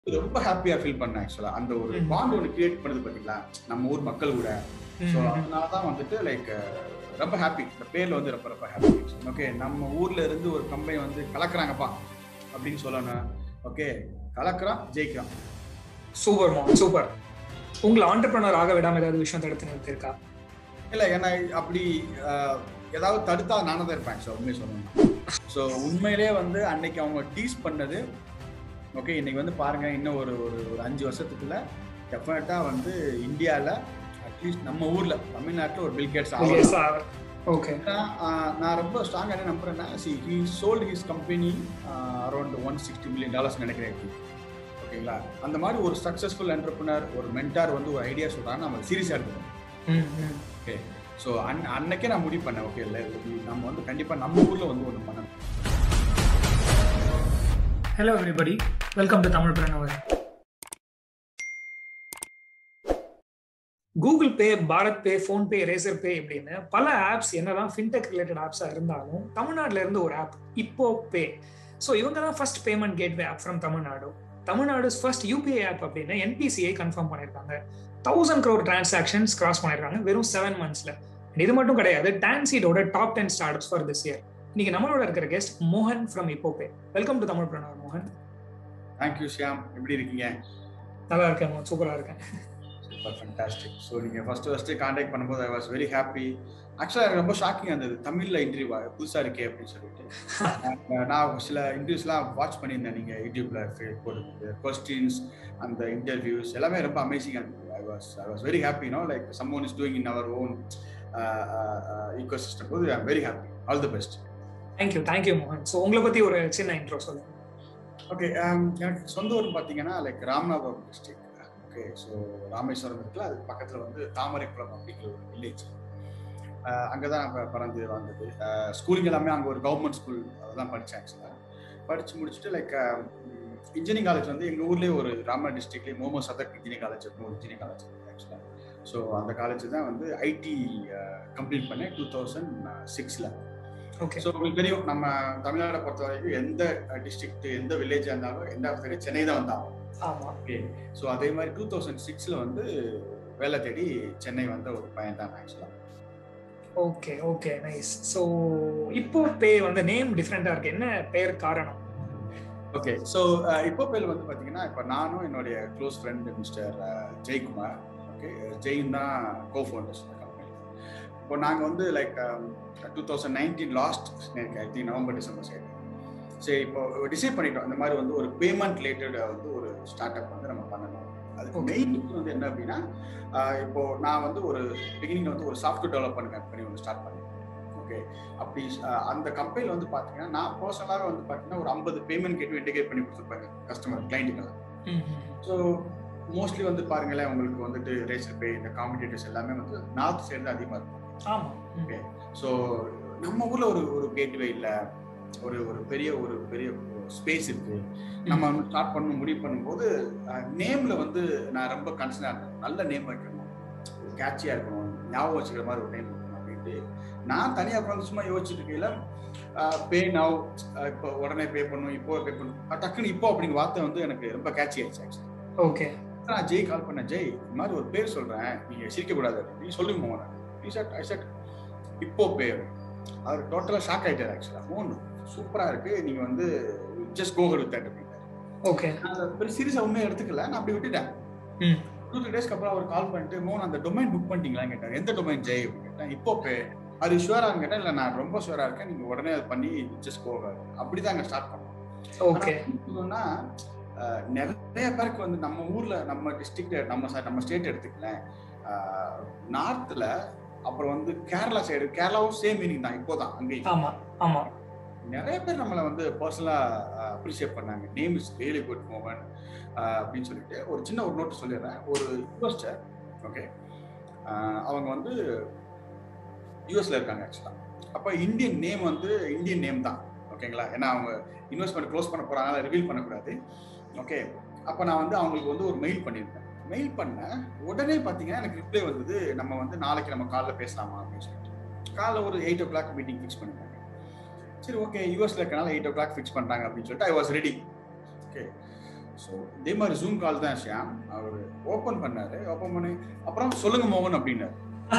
ரொம்ப ஹாப்பியா ஃபீல் பண்ணேன் ஆக்சுவலா அந்த ஒரு ம். பாண்ட் ஒன்று கிரியேட் பண்ணுது பாத்தீங்களா நம்ம ஊர் மக்கள் கூட ஸோ அதனால தான் வந்துட்டு லைக் ரொம்ப ஹாப்பி இந்த பேர்ல வந்து ரொம்ப ரொம்ப ஹாப்பி ஓகே நம்ம ஊர்ல இருந்து ஒரு கம்பெனி வந்து கலக்குறாங்கப்பா அப்படின்னு சொல்லணும் ஓகே கலக்குறான் ஜெயிக்கிறான் சூப்பர் மா சூப்பர் உங்களை ஆண்டர்பிரனர் ஆக விடாம ஏதாவது விஷயம் தடுத்து நிறுத்திருக்கா இல்ல ஏன்னா அப்படி அஹ், ஏதாவது தடுத்தா நானும் தான் இருப்பேன் ஸோ உண்மையை சொல்லணும் ஸோ உண்மையிலேயே வந்து அன்னைக்கு அவங்க டீஸ் பண்ணது ஓகே இன்னைக்கு வந்து பாருங்க இன்னும் ஒரு ஒரு ஒரு அஞ்சு வருஷத்துக்குள்ள டெஃபினட்டா வந்து இந்தியாவில் அட்லீஸ்ட் நம்ம ஊர்ல தமிழ்நாட்டில் ஒரு பில்கேட்ஸ் ஆகலாம் ஓகே ஆஹ் நான் ரொம்ப ஸ்ட்ராங்காக என்ன நம்புறேன்னா see he sold his company around one sixty million dollars நினைக்கிறேன் இப்போ. ஓகேங்களா அந்த மாதிரி ஒரு சக்ஸஸ்ஃபுல் என்டர்பிரினர் ஒரு மென்டார் வந்து ஒரு ஐடியா சொல்றாங்க நம்ம சீரியஸாக எடுத்துக்கணும் ஓகே ஸோ அன் அன்னைக்கே நான் முடிவு பண்ணேன் ஓகே இல்லை நம்ம வந்து கண்டிப்பாக நம்ம ஊரில் வந்து ஒன்று பண்ணணும் hello everybody welcome to Tamil பிரணவர் Google Pay Bharat Pay PhonePe Razorpay இப்படின்னு பல ஆப்ஸ் என்னதான் ஃபின்டெக் ரிலேட்டட் ஆப்ஸா இருந்தாலும் தமிழ்நாட்டுல இருந்து ஒரு ஆப் இப்போ பே ஸோ இவங்க தான் first payment gateway app from Tamil Nadu Tamil Nadu first UPI app அப்படின்னு என்பிசிஐ கன்ஃபார்ம் பண்ணியிருக்காங்க தௌசண்ட் க்ரோர் டிரான்சாக்ஷன்ஸ் கிராஸ் பண்ணிருக்காங்க வெறும் செவன் மந்த்ஸ்ல இது மட்டும் கிடையாது டான்சீடோட top ten starts for this year இன்னைக்கு நம்மளோட இருக்கிற கெஸ்ட் மோகன் ஃப்ரம் இப்போ பே வெல்கம் டு தமிழ் பிரணவர் மோகன் தேங்க்யூ ஷியாம் எப்படி இருக்கீங்க நல்லா இருக்கேன் சூப்பரா இருக்கேன் சூப்பர் ஃபண்டாஸ்டிக் ஸோ நீங்கள் ஃபர்ஸ்ட் ஃபர்ஸ்ட்டு காண்டாக்ட் பண்ணும்போது ஐ வாஸ் வெரி ஹாப்பி ஆக்சுவலாக எனக்கு ரொம்ப ஷாக்கிங் இருந்தது தமிழில் இன்டர்வியூ புதுசாக இருக்கே அப்படின்னு சொல்லிட்டு அஹ் நான் சில இன்டர்வியூஸ்லாம் வாட்ச் பண்ணியிருந்தேன் நீங்கள் யூடியூப்ல போடுறது கொஸ்டின்ஸ் அந்த இன்டர்வியூஸ் எல்லாமே ரொம்ப அமேசிங்காக இருந்தது I was I was very happy no like someone is doing in our own ecosystem போது I very happy all the best thank you thank you மோகன் ஸோ உங்களை பத்தி ஒரு சின்ன இன்ட்ரோ சொல்லுங்க ஓகே எனக்கு சொந்த ஊர் பார்த்தீங்கன்னா like Ramanathapuram district okay so Rameswaram இருக்குல்ல அதுக்கு பக்கத்தில் வந்து தாமரைக்குளம் அப்படிங்கிற ஒரு வில்லேஜ் அங்கே தான் நான் பிறந்து வந்தது ஸ்கூலிங் எல்லாமே அங்கே ஒரு கவர்மெண்ட் ஸ்கூல் தான் படித்தேன் ஆக்சுவலாக படித்து முடிச்சுட்டு லைக் இன்ஜினியரிங் காலேஜ் வந்து எங்கள் ஊர்லேயே ஒரு ராமநாத் டிஸ்ட்ரிக்ட்லேயே மோமோ சதக் இன்ஜினியரிங் காலேஜ் இருக்கும் ஒரு இன்ஜினியரிங் காலேஜ் ஆக்சுவலாக ஸோ அந்த காலேஜ் தான் வந்து ஐடி கம்ப்ளீட் பண்ணேன் டூ தௌசண்ட் சிக்ஸில் ஓகே ஸோ உங்களுக்கு தெரியும் நம்ம தமிழ்நாடை பொறுத்த வரைக்கும் எந்த டிஸ்ட்ரிக்ட் எந்த வில்லேஜாக இருந்தாலும் எந்த தெரியும் சென்னை தான் வந்தாகும் ஆமா ஓகே ஸோ அதே மாதிரி டூ தௌசண்ட் சிக்ஸில் வந்து வேலை தேடி சென்னை வந்த ஒரு பையன் தான் ஆக்சுவலாக ஓகே ஓகே நைஸ் ஸோ இப்போ பே வந்து நேம் டிஃப்ரெண்டா இருக்கு என்ன பேர் காரணம் ஓகே ஸோ இப்போ பேர் வந்து பார்த்தீங்கன்னா இப்போ நானும் என்னுடைய close friend mister Jayakumar okay Jain தான் கோ ஃபவுண்டர்ஸ் இந்த கம்பெனி இப்போ நாங்கள் வந்து like two thousand nineteen last I think November December side சரி இப்போ டிசைட் பண்ணிட்டோம் இந்த மாதிரி வந்து ஒரு பேமெண்ட் ரிலேட்டட் வந்து ஒரு ஸ்டார்ட் அப் வந்து நம்ம பண்ணணும் அதுக்கு Okay. மெயின் வந்து என்ன அப்படின்னா ஆஹ் இப்போ நான் வந்து ஒரு பிகினிங்ல வந்து ஒரு சாஃப்ட்வேர் டெவலப்மெண்ட் கம்பெனி ஒன்று ஸ்டார்ட் பண்ணேன் ஓகே அப்படி ஆஹ் அந்த கம்பெனியில் வந்து பார்த்தீங்கன்னா நான் பர்சனலாகவே வந்து பார்த்தீங்கன்னா ஒரு ஐம்பது பேமெண்ட் கேட்டு இன்டிகேட் பண்ணி கொடுத்துருப்பாங்க கஸ்டமர் கிளைண்ட்டுக்கெல்லாம் ஸோ மோஸ்ட்லி வந்து பாருங்களேன் உங்களுக்கு வந்துட்டு ரேசர் பே இந்த காம்படிட்டர்ஸ் எல்லாமே வந்து நார்த் சைடு தான் அதிகமாக இருக்கும் ஆமா ஓகே ஸோ நம்ம ஊர்ல ஒரு ஒரு கேட்வே இல்ல ஒரு ஒரு பெரிய ஒரு பெரிய ஸ்பேஸ் இருக்கு நம்ம ஸ்டார்ட் பண்ண முடிவு பண்ணும்போது நேம்ல வந்து நான் ரொம்ப கன்சர்னா இருந்தேன் நல்ல நேம் வைக்கணும் கேட்சியா இருக்கணும் ஞாபகம் வச்சுக்கிற மாதிரி ஒரு நேம் இருக்கணும் அப்படின்ட்டு நான் தனியா உட்காந்து சும்மா யோசிச்சுட்டு இருக்கையில பே நவ் இப்போ உடனே பே பண்ணும் இப்போ பே பண்ணும் டக்குன்னு இப்போ அப்படிங்கிற வார்த்தை வந்து எனக்கு ரொம்ப கேட்சி ஆயிடுச்சு ஆக்சுவலி ஓகே நான் ஜெய் கால் பண்ணேன் ஜெய் இந்த மாதிரி ஒரு பேர் சொல்றேன் நீங்க சிரிக்க கூடாது நீ சொல்லுங்க மோகன் நீ சார் ஐ சார் இப்போ பேர் அவர் டோட்டலா ஷாக் ஆயிட்டார் ஆக்சுவலா மோகன் சூப்பரா இருக்கு நீங்க வந்து ஜஸ்ட் கோ வித் தட் அப்படின்னாரு ஓகே நான் அதை பெரிய சீரியஸா உண்மையை எடுத்துக்கல நான் அப்படி விட்டுட்டேன் ம். டூ த்ரீ டேஸ்க்கு அப்புறம் அவர் கால் பண்ணிட்டு மோகன் அந்த டொமைன் புக் பண்ணிட்டீங்களான்னு கேட்டார் எந்த டொமைன் ஜெய் அப்படின்னு கேட்டேன் இப்போ பே அது ஷுவரான்னு கேட்டேன் இல்லை நான் ரொம்ப ஷுவரா இருக்கேன் நீங்க உடனே அது பண்ணி ஜஸ்ட் கோ அப்படிதான் அங்க ஸ்டார்ட் பண்ணோம் ஓகே சொல்லணும்னா அஹ், நிறைய பேருக்கு வந்து நம்ம ஊர்ல நம்ம டிஸ்ட்ரிக்ட் நம்ம side- நம்ம ஸ்டேட் எடுத்துக்கலேன் நார்த்ல அப்புறம் வந்து கேரளா சைடு கேரளாவும் சேம் மீனிங் தான் இப்போதான் அங்கேயும் ஆமா ஆமா நிறைய பேர் நம்மளை வந்து பர்சனலா அப்ரிஷியேட் பண்ணாங்க name is really good Mohan அப்படின்னு சொல்லிட்டு ஒரு சின்ன ஒரு நோட்டு சொல்லிடுறேன் ஒரு இன்வெஸ்டர் ஓகே அவங்க வந்து யூஎஸ்ல இருக்காங்க ஆக்சுவலா அப்போ இந்தியன் நேம் வந்து இந்தியன் நேம் தான் ஓகேங்களா ஏன்னா அவங்க இன்வெஸ்ட்மெண்ட் க்ளோஸ் பண்ண போறாங்க ரிவீல் பண்ணக்கூடாது ஓகே அப்போ நான் வந்து அவங்களுக்கு வந்து ஒரு மெயில் பண்ணியிருந்தேன் மெயில் பண்ண உடனே பார்த்தீங்கன்னா எனக்கு ரிப்ளை வந்தது நம்ம வந்து நாளைக்கு நம்ம காலைல பேசலாமா அப்படின்னு சொல்லிட்டு காலைல ஒரு eight o'clock meeting fix பண்ணிட்டாங்க சரி ஓகே யூஎஸ்ல இருக்கனால எயிட் ஓ கிளாக் ஃபிக்ஸ் பண்றாங்க அப்படின்னு சொல்லிட்டு I was ready okay so இதே மாதிரி ஜூம் கால் தான் ஷியாம் அவர் ஓப்பன் பண்ணாரு ஓப்பன் பண்ணி அப்புறம் சொல்லுங்க மோகன் அப்படின்னாரு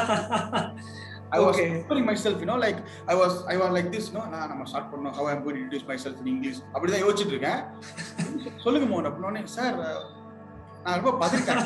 I was Okay. Explaining myself you know like I was I was like this no நான் நம்ம ஸ்டார்ட் பண்ணோம் how I'm going introduce myself in English அப்படி தான் யோசிச்சுட்டு இருக்கேன் சொல்லுங்க மோகன் அப்படின்னே சார் நான் ரொம்ப பதறிட்டேன்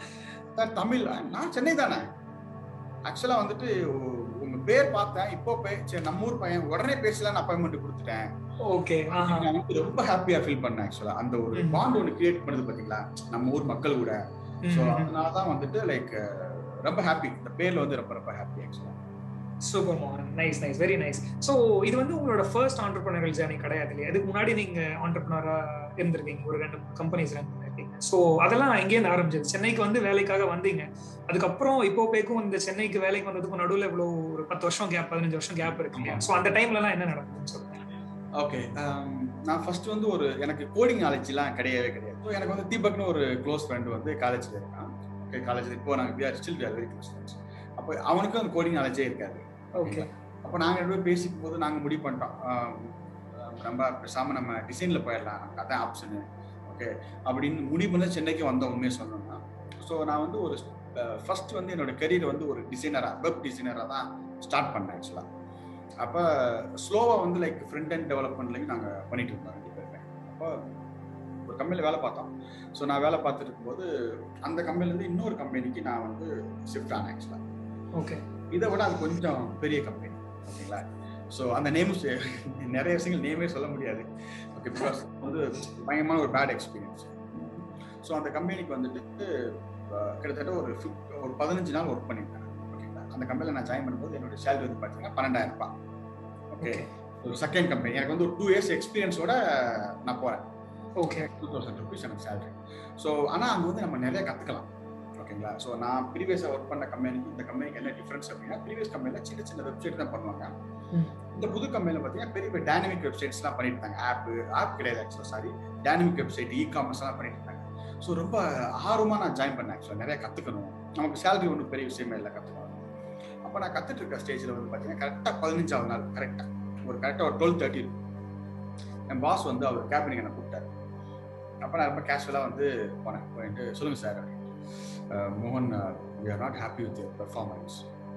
சார் தமிழ் நான் சென்னை தானே ஆக்சுவலா வந்துட்டு உ- உங்க பேர் பார்த்தேன் இப்போ பே- சரி நம்ம ஊர் பையன் உடனே பேசலாம்னு அப்பாயின்மெண்ட் கொடுத்துட்டேன் ஓகே ஆஹா நான் வந்து ரொம்ப ஹாப்பியா ஃபீல் பண்ணேன் ஆக்சுவலா அந்த ஒரு ம். பாண்ட் ஒன்று கிரியேட் பண்ணுது பாத்தீங்களா நம்ம ஊர் மக்கள் கூட ஸோ ம், ம். அதனால தான் வந்துட்டு லைக் ரொம்ப ஹாப்பி இந்த பேர்ல வந்து ரொம்ப ரொம்ப ஹாப்பி ஆக்சுவலா சூப்பர் மோகன் nice nice very nice so இது வந்து உங்களோட ஃபர்ஸ்ட் ஆண்டர்பிரினரல் ஜேர்னி கிடையாது இல்லையா அதுக்கு முன்னாடி நீங்க ஆண்டர்பிரினரா இருந்திருக்கீங்க ஒரு ரெண்டு கம்பெனிஸ் ரன் பண்ணிருக்கீங்க ஸோ அதெல்லாம் எங்கேருந்து ஆரம்பிச்சது சென்னைக்கு வந்து வேலைக்காக வந்தீங்க அதுக்கப்புறம் இப்போ பேக்கும் இந்த சென்னைக்கு வேலைக்கு வந்ததுக்கும் நடுவில் இவ்வளோ ஒரு பத்து வருஷம் கேப் பதினஞ்சு வருஷம் கேப் இருக்கு இல்லையா ஸோ அந்த டைம்லலாம் என்ன நடந்ததுன்னு சொல்லுங்க ஓகே நான் ஃபர்ஸ்ட் வந்து ஒரு எனக்கு கோடிங் நாலேஜ்லாம் கிடையவே கிடையாது ஸோ எனக்கு வந்து தீபக்னு ஒரு க்ளோஸ் ஃப்ரெண்ட் வந்து காலேஜ்ல இருக்கான் ஓகே காலேஜ் இப்போ நாங்கள் we are still we are very close friends அப்போ அவனுக்கும் அந்த கோடிங் நாலேஜே இருக்காது ஓகே அப்போ நாங்கள் ரெண்டு பேரும் பேசிக்கும் போது நாங்கள் முடிவு பண்ணிட்டோம் ஆஹ் நம்ம பேசாமல் நம்ம டிசைனில் போயிடலாம் நமக்கு அதான் ஆப்ஷனு ஓகே அப்படின்னு முடிவு பண்ணி சென்னைக்கு வந்தோம் உண்மையை சொன்னோம்னா ஸோ நான் வந்து ஒரு ஃபர்ஸ்ட் வந்து என்னோட கெரியர் வந்து ஒரு டிசைனராக வெப் டிசைனராக தான் ஸ்டார்ட் பண்ணேன் ஆக்சுவலாக அப்போ ஸ்லோவாக வந்து லைக் ஃப்ரண்ட் அண்ட் டெவலப்மெண்ட்லையும் நாங்கள் பண்ணிட்டு இருந்தோம் ரெண்டு பேருமே அப்போ ஒரு கம்பெனியில் வேலை பார்த்தோம் ஸோ நான் வேலை பார்த்துட்டு இருக்கும்போது அந்த கம்பெனிலேருந்து இன்னொரு கம்பெனிக்கு நான் வந்து ஷிஃப்ட் ஆனேன் ஆக்சுவலாக ஓகே இதை விட அது கொஞ்சம் பெரிய கம்பெனி ஓகேங்களா ஸோ அந்த நேம் நிறைய விஷயங்கள் நேமே சொல்ல முடியாது ஓகே பிகாஸ் வந்து பயங்கரமான ஒரு பேட் எக்ஸ்பீரியன்ஸ் ஸோ அந்த கம்பெனிக்கு வந்துட்டு அஹ், கிட்டத்தட்ட ஒரு fif- ஒரு பதினஞ்சு நாள் ஒர்க் பண்ணியிருந்தேன் ஓகேங்களா அந்த கம்பெனியில் நான் ஜாயின் பண்ணும்போது என்னோட சேலரி வந்து பார்த்தீங்கன்னா பன்னெண்டாயிரம் ரூபாய் ஓகே ஓகே ஒரு செகண்ட் கம்பெனி எனக்கு வந்து ஒரு டூ இயர்ஸ் எக்ஸ்பீரியன்ஸோட நான் போகிறேன் ஓகே டூ தௌசண்ட் ருபீஸ் எனக்கு சேலரி ஸோ ஆனால் அங்கே வந்து நம்ம நிறைய கற்றுக்கலாம் ஓகேங்களா ஸோ நான் ப்ரீவியஸாக ஒர்க் பண்ண கம்பெனிக்கு இந்த கம்பெனிக்கு என்ன டிஃப்ரென்ஸ் அப்படின்னா ப்ரீவியஸ் கம்பெனியில் சின்ன சின்ன வெப்சைட் தான் பண்ணுவாங்க ம். இந்த புது கம்பெனியில் பார்த்தீங்கன்னா பெரிய பெரிய டைனமிக் வெப்சைட்ஸ்லாம் பண்ணிட்டு இருந்தாங்க ஆப் ஆப் கிடையாது ஆக்சுவலாக சாரி டைனமிக் வெப்சைட் இ காமர்ஸ்லாம் பண்ணிட்டு இருந்தாங்க ஸோ ரொம்ப ஆர்வமாக நான் ஜாயின் பண்ணேன் ஆக்சுவலாக நிறைய கற்றுக்கணும் நமக்கு சேலரி ஒன்றும் பெரிய விஷயமே இல்லை கற்றுக்கணும் அப்போ நான் கற்றுட்டு இருக்க ஸ்டேஜில் வந்து பார்த்தீங்கன்னா கரெக்டாக பதினஞ்சாவது நாள் கரெக்டாக ஒரு கரெக்டாக ஒரு டுவெல் தேர்ட்டி இருக்கும் என் பாஸ் வந்து அவர் கேபினுக்கு என்ன கூப்பிட்டாரு அப்போ நான் ரொம்ப கேஷுவலாக வந்து போனேன் போயிட்டு சொல்லுங்கள் சார் மோகன் we are not happy with performance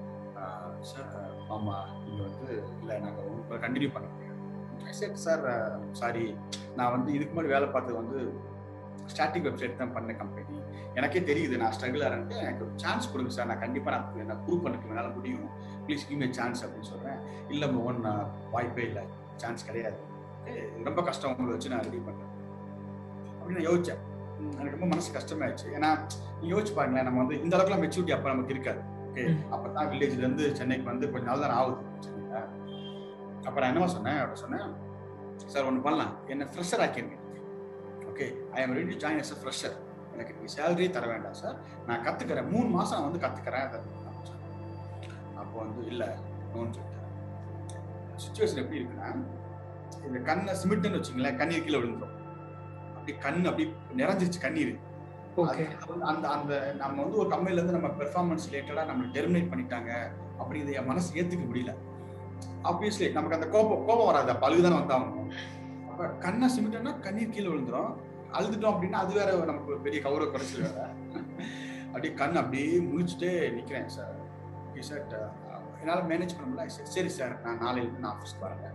sir ஆமாம் நீங்கள் வந்து இல்லை நாங்கள் உங்களுக்கு கண்டினியூ பண்ண முடியாது சரி சார் சாரி நான் வந்து இதுக்கு முன்னாடி வேலை பார்த்தது வந்து ஸ்டாட்டிக் வெப்சைட் தான் பண்ண கம்பெனி எனக்கே தெரியுது நான் ஸ்ட்ரகிள் ஆகிறேன்ட்டு எனக்கு ஒரு சான்ஸ் கொடுங்க சார் நான் கண்டிப்பாக நான் நான் ப்ரூவ் பண்ணிக்க என்னால் முடியும் ப்ளீஸ் கிவ் மே சான்ஸ் அப்படின்னு சொல்கிறேன் இல்லை மோகன் நான் வாய்ப்பே இல்லை சான்ஸ் கிடையாது Okay, ரொம்ப கஷ்டம் உங்களை வச்சு நான் ரெடி பண்ணுறேன் அப்படின்னு நான் யோசிச்சேன் உம், எனக்கு ரொம்ப மனசு கஷ்டமாயிடுச்சு ஏன்னா நீ யோசிச்சு பாருங்களேன் நம்ம வந்து இந்த அளவுக்குலாம் மெச்சூரிட்டி அப்போ நமக்கு இருக்காது ஓகே ம். அப்போ தான் வில்லேஜ்ல இருந்து சென்னைக்கு வந்து கொஞ்ச நாள் தான் ஆகுது சரிங்களா அப்போ நான் என்னவா சொன்னேன் அவர்கிட்ட சொன்னேன் சார் ஒன்று பண்ணலாம் என்ன ஃப்ரெஷர் ஆக்கிருங்க okay I'm ready join as fresher எனக்கு நீங்கள் சேலரியே தர வேண்டாம் சார் நான் கற்றுக்கிறேன் மூணு மாதம் நான் வந்து கற்றுக்கிறேன் அதை அப்படின்னு சொன்னேன். அப்போ வந்து இல்லை நோன்னு சொல்லிட்டேன் சுச்சுவேஷன் எப்படி இருக்குன்னா இந்த கண்ணை சிமிட்டுன்னு வச்சுங்களேன் கண்ணீர் கீழே விழுந்துரும் அப்படி கண் அப்படி நிறைஞ்சிருச்சு கண்ணீர் ஓகே அது- அந்த அந்த நம்ம வந்து ஒரு கம்பெனில இருந்து நம்ம பெர்ஃபார்மன்ஸ் ரிலேட்டடா நம்ம டெர்மினேட் பண்ணிட்டாங்க அப்படிங்கிறத என் மனசு ஏத்துக்க முடியல ஆப்வியஸ்லி நமக்கு அந்த கோபம் கோபம் வராது அப்ப அழுகுதானே வந்தாகணும் அப்ப கண்ணை சிமிட்டோம்னா கண்ணீர் கீழே விழுந்துரும் அழுதுட்டோம் அப்படின்னா அது வேற நமக்கு ஒரு பெரிய கௌரவ குறைச்சல் வேற அப்படியே கண் அப்படியே முழிச்சுட்டே நிக்கிறேன் சார் ஓகே சார் என்னால் மேனேஜ் பண்ண முடியல சரி, சரி சார் நான் நாளையிலேருந்து நான் ஆஃபீஸ்க்கு வரேன்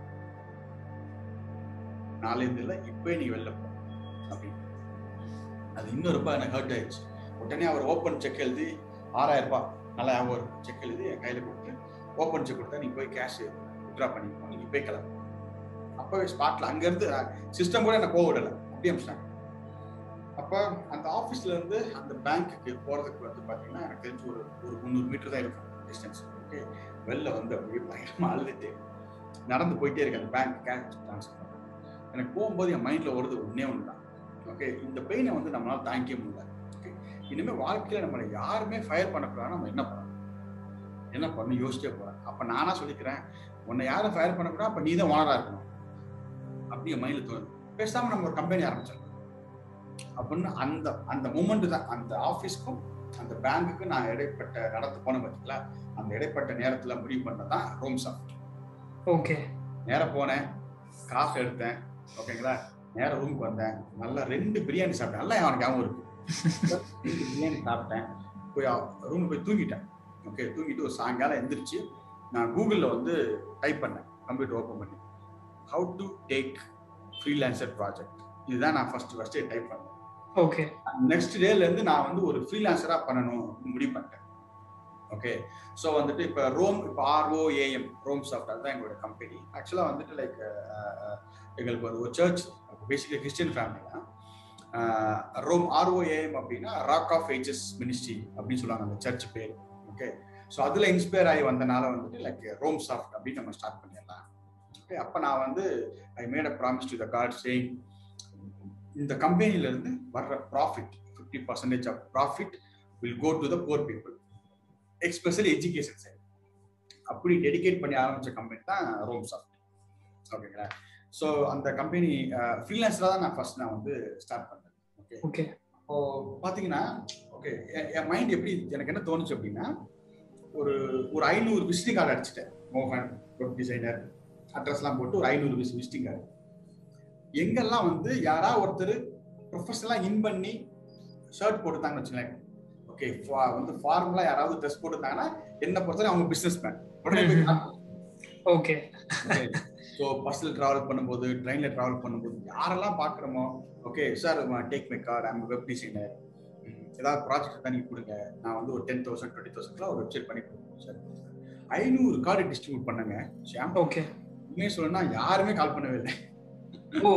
நாளையிலேருந்து இல்லை இப்போயே நீ வெளில போ அப்படின்னு அது இன்னும் ரொம்ப எனக்கு ஹர்ட் ஆயிடுச்சு உடனே அவர் ஓப்பன் செக் எழுதி ஆறாயிரம் ரூபாய் நல்லா ஞாபகம் செக் எழுதி என் கையில் கொடுத்து ஓப்பன் செக் கொடுத்தா நீ போய் கேஷ் வித்ரா பண்ணிக்கோ நீங்க போய் கிளம்பு அப்போ ஸ்பாட்ல அங்கேருந்து சிஸ்டம் கூட என்ன போக விடலை அப்படியே அமிச்சிட்டாங்க அப்போ அந்த ஆஃபீஸ்ல இருந்து அந்த பேங்க்குக்கு போறதுக்கு வந்து பார்த்தீங்கன்னா எனக்கு தெரிஞ்சு ஒரு ஒரு முந்நூறு மீட்டர் தான் இருக்கும் டிஸ்டன்ஸ் ஓகே வெளில வந்து அப்படியே பயங்கரமா அழுதுட்டு நடந்து போயிட்டே இருக்கேன் அந்த பேங்க் கேஷ் ட்ரான்ஸ்ஃபர் எனக்கு போகும்போது என் மைண்ட்ல ஓடுது ஒன்னே ஒன்று தான் ஓகே இந்த பெயினை வந்து நம்மளால தாங்கிக்க முடியல ஓகே இனிமே வாழ்க்கையில நம்மளை யாருமே ஃபயர் பண்ணக்கூடாது நம்ம என்ன பண்ணணும் என்ன பண்ணணும் யோசிச்சே போறேன் அப்ப நானா சொல்லிக்கிறேன் உன்னை யாரும் ஃபயர் பண்ணக்கூடாது அப்ப நீ தான் ஓனரா இருக்கணும் அப்படி என் மைண்ட்ல தோணுது பேசாம நம்ம ஒரு கம்பெனி ஆரம்பிச்சிடலாம் அப்படின்னு அந்த அந்த மூமெண்ட் தான் அந்த ஆஃபீஸ்க்கும் அந்த பேங்க்குக்கும் நான் இடைப்பட்ட நடந்து போன பார்த்தீங்களா அந்த இடைப்பட்ட நேரத்துல முடிவு பண்ணதான் ரூம் சாஃப்ட் ஓகே நேரா போனேன் காசு எடுத்தேன் ஓகேங்களா நேர ரூமுக்கு வந்தேன் நல்லா ரெண்டு பிரியாணி சாப்பிட்டேன் நல்லா எனக்கு ஞாபகம் இருக்கு ரெண்டு பிரியாணி சாப்பிட்டேன் போய் ரூம் போய் தூங்கிட்டேன் ஓகே தூங்கிட்டு ஒரு சாயங்காலம் எந்திரிச்சு நான் கூகுளில் வந்து டைப் பண்ணேன் கம்ப்யூட்டர் ஓப்பன் பண்ணி how to take freelancer project இதுதான் நான் ஃபர்ஸ்ட் ஃபர்ஸ்ட் டைப் பண்ணேன் ஓகே நெக்ஸ்ட் டேல இருந்து நான் வந்து ஒரு ஃப்ரீலான்சரா பண்ணணும் முடிவு பண்ணிட்டேன் ஓகே ஸோ வந்துட்டு இப்போ ரோம் இப்போ ஆர்ஓஏஎம் ரோம் சாஃப்ட் அதுதான் எங்களோட கம்பெனி ஆக்சுவலாக வந்துட்டு லைக் எங்களுக்கு வந்து ஒரு சர்ச் பேசிக்கலி கிறிஸ்டியன் ஃபேமிலி தான் ரோம் ஆர்ஓஏஎம் அப்படின்னா ராக் ஆஃப் ஏஜஸ் மினிஸ்ட்ரி அப்படின்னு சொல்லுவாங்க அந்த சர்ச் பேர் ஓகே ஸோ அதில் இன்ஸ்பயர் ஆகி வந்தனால வந்துட்டு லைக் ரோம் சாஃப்ட் அப்படின்னு நம்ம ஸ்டார்ட் பண்ணிடலாம் ஓகே அப்போ நான் வந்து I made a promise to the God saying இந்த கம்பெனில இருந்து வர்ற profit fifty percentage of profit will go to the poor people especially education side அப்படி டெடிகேட் பண்ணி ஆரம்பிச்ச கம்பெனி தான் ரோம் சாஃப்ட் ஓகேங்களா ஸோ அந்த கம்பெனி ஃப்ரீலான்ஸராக தான் நான் ஃபர்ஸ்ட் நான் வந்து ஸ்டார்ட் பண்ணேன் ஓகே ஓகே இப்போ பார்த்தீங்கன்னா ஓகே என் மைண்ட் எப்படி எனக்கு என்ன தோணுச்சு அப்படின்னா ஒரு ஒரு ஐநூறு விசிட்டிங் கார்டு அடிச்சிட்டேன் மோகன் வெப் டிசைனர் அட்ரஸ்லாம் போட்டு ஒரு ஐநூறு விசிட்டிங் கார்டு எங்கெல்லாம் வந்து யாரா ஒருத்தர் ப்ரொஃபஷனலா இன் பண்ணி ஷர்ட் போட்டுட்டாங்கன்னு வச்சுக்கலேன் ஓகே வந்து ஃபார்மலா யாராவது ட்ரெஸ் போட்டுட்டாங்கன்னா என்ன பொறுத்தவரை அவங்க பிசினஸ் மேன் உடனே போய் ஓகே ஸோ பஸ்ஸில் ட்ராவல் பண்ணும்போது ட்ரெயினில் ட்ராவல் பண்ணும்போது யாரெல்லாம் பார்க்குறோமோ okay sir take my card I'm web designer ஏதாவது ப்ராஜெக்ட் தான் நீங்கள் கொடுங்க நான் வந்து ஒரு டென் தௌசண்ட் டுவெண்ட்டி தௌசண்ட்லாம் ஒரு வெப்சைட் பண்ணி கொடுப்பேன் சார் ஐநூறு கார்டு டிஸ்ட்ரிபியூட் பண்ணங்க ஷாம் ஓகே உண்மையை சொல்லணும்னா யாருமே கால் பண்ணவே இல்லை ஓ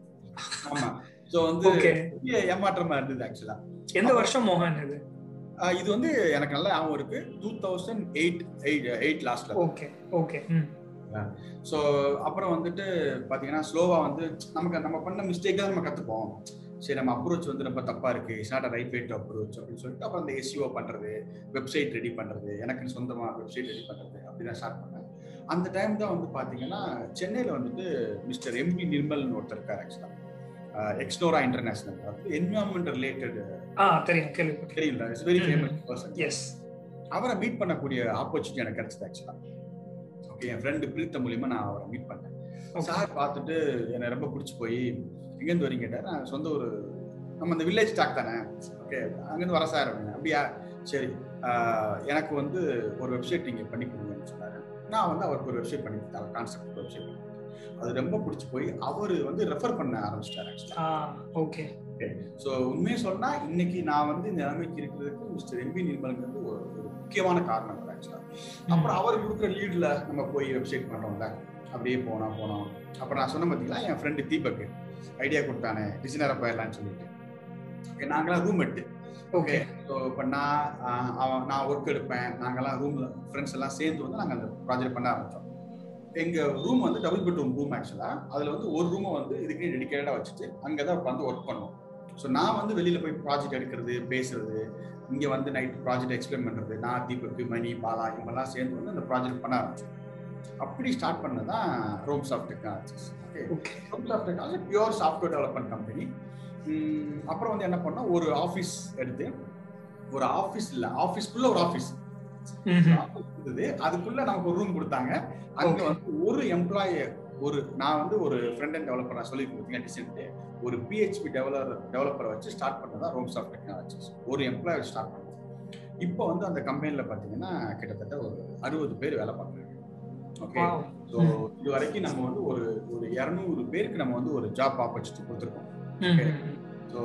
ஆமா ஸோ வந்து Okay. பெரிய ஏமாற்றமா இருந்தது ஆக்சுவலா எந்த வருஷம் மோகன் இது இது வந்து எனக்கு நல்லா ஞாபகம் இருக்கு two thousand eight eight eight லாஸ்ட்ல ஓகே ஓகே ம் ஸோ அப்புறம் வந்துட்டு பார்த்தீங்கன்னா ஸ்லோவா வந்து நமக்கு நம்ம பண்ண மிஸ்டேக் தான் நம்ம கற்றுப்போம் சரி நம்ம அப்ரோச் வந்து ரொம்ப தப்பா இருக்கு it's not right wait approach அப்படின்னு சொல்லிட்டு அப்புறம் அந்த எஸ்இஓ பண்றது வெப்சைட் ரெடி பண்றது எனக்கு சொந்தமா வெப்சைட் ரெடி பண்றது அப்படின்னு ஸ்டார்ட் பண்ணேன் அந்த டைம் தான் வந்து பாத்தீங்கன்னா சென்னையில வந்துட்டு மிஸ்டர் எம்பி நிர்மல்னு ஒருத்தர் இருக்காரு ஆக்சுவலா எக்ஸ்னோரா இன்டர்நேஷனல் வந்து என்விரான்மெண்ட் ரிலேட்டட் ஆ தெரியும் கேள்விப்பட்டேன் தெரியல it's very famous person yes அவரை மீட் பண்ணக்கூடிய ஆப்பர்ச்சுனிட்டி எனக்கு கிடைச்சது ஆக்சுவலா ஓகே என் ஃப்ரெண்டு பிரீத்த மூலியமா நான் அவரை மீட் பண்ணேன் சார் பார்த்துட்டு என்னை ரொம்ப பிடிச்சி போய் எங்கேருந்து வரீங்க கேட்டார் நான் சொந்த ஒரு நம்ம இந்த வில்லேஜ் டாக் தானே ஓகே அங்கேருந்து வர சார் அப்படின்னா அப்படியா சரி ஆஹ் எனக்கு வந்து ஒரு வெப்சைட் நீங்கள் பண்ணி கொடுங்கன்னு சொன்னார் நான் வந்து அவருக்கு ஒரு வெப்சைட் பண்ணி கொடுத்தேன் கான்செப்ட் வெப்சைட் பண்ணி அது ரொம்ப பிடிச்சி போய் அவர் வந்து ரெஃபர் பண்ண ஆரம்பிச்சிட்டார் ஆக்சுவலாக ஆ ஓகே ஸோ உண்மையை சொன்னா இன்னைக்கு நான் வந்து இந்த நிலைமைக்கு இருக்கிறதுக்கு மிஸ்டர் எம்பி நிர்மலுங்கிறது ஒரு ஒரு முக்கியமான காரணம் ஆக்சுவலா அப்புறம் அவர் கொடுக்குற லீட்ல நம்ம போய் வெப்சைட் பண்றோம்ல அப்படியே போனோம் போனோம் அப்புறம் நான் சொன்ன பார்த்தீங்களா என் ஃப்ரெண்டு தீபக் ஐடியா கொடுத்தானே டிசைனரை போயிடலாம்னு சொல்லிட்டு ஓகே நாங்களாம் ரூம் எட்டு ஓகே ஸோ இப்போ நான் ஆஹ், அவன் நான் ஒர்க் எடுப்பேன் நாங்கெல்லாம் ரூம் ஃப்ரெண்ட்ஸ் எல்லாம் சேர்ந்து வந்து நாங்கள் அந்த ப்ராஜெக்ட் பண்ண ஆரம்பிச்சோம் எங்க ரூம் வந்து டபுள் பெட்ரூம் ரூம் ஆக்சுவலா அதுல வந்து ஒரு ரூமை வந்து இதுக்கு டெடிக்கேட்டடா வச்சுட்டு அங்கதான் உட்காந்து ஒர்க் பண்ணுவோம் ஸோ நான் வந்து வெளியில போய் ப்ராஜெக்ட் எடுக்கிறது பேசுறது இங்க வந்து நைட் ப்ராஜெக்ட் எக்ஸ்பிளைன் பண்றது நான் தீபக் மணி பாலா இவங்கெல்லாம் சேர்ந்து வந்து அந்த ப்ராஜெக்ட் பண்ண ஆரம்பிச்சோம் அப்படி ஸ்டார்ட் பண்ணதான் Roam soft technologies okay okay Roam soft technology pure software development company அப்புறம் வந்து என்ன பண்ணோம் ஒரு ஆஃபீஸ் எடுத்து ஒரு ஆஃபீஸ் இல்ல ஆஃபீஸ்க்குள்ள ஒரு ஆஃபீஸ் இருந்தது அதுக்குள்ள நமக்கு ஒரு ரூம் கொடுத்தாங்க அங்க Okay. வந்து ஒரு எம்ப்ளாயி ஒரு நான் வந்து ஒரு ஃப்ரண்ட் அண்ட் டெவலப்பர் நான் சொல்லி கொடுத்தீங்க டிசைன்ட்டு ஒரு பிஹெச்பி டெவலப்பர் டெவலப்பரை வச்சு ஸ்டார்ட் பண்ணதா ரோம் சாஃப்ட் டெக்னாலஜிஸ் ஒரு எம்ப்ளாயி வச்சு ஸ்டார்ட் பண்ணோம் இப்போ வந்து அந்த கம்பெனில பாத்தீங்கன்னா கிட்டத்தட்ட ஒரு அறுபது பேர் வேலை பார்க்குறாங்க ஓகே ஸோ இது வரைக்கும் நம்ம வந்து ஒரு ஒரு இரநூறு பேருக்கு நம்ம வந்து ஒரு ஜாப் ஆப்பர்ச்சுனிட்டி கொடுத்துருக்கோம் ஸோ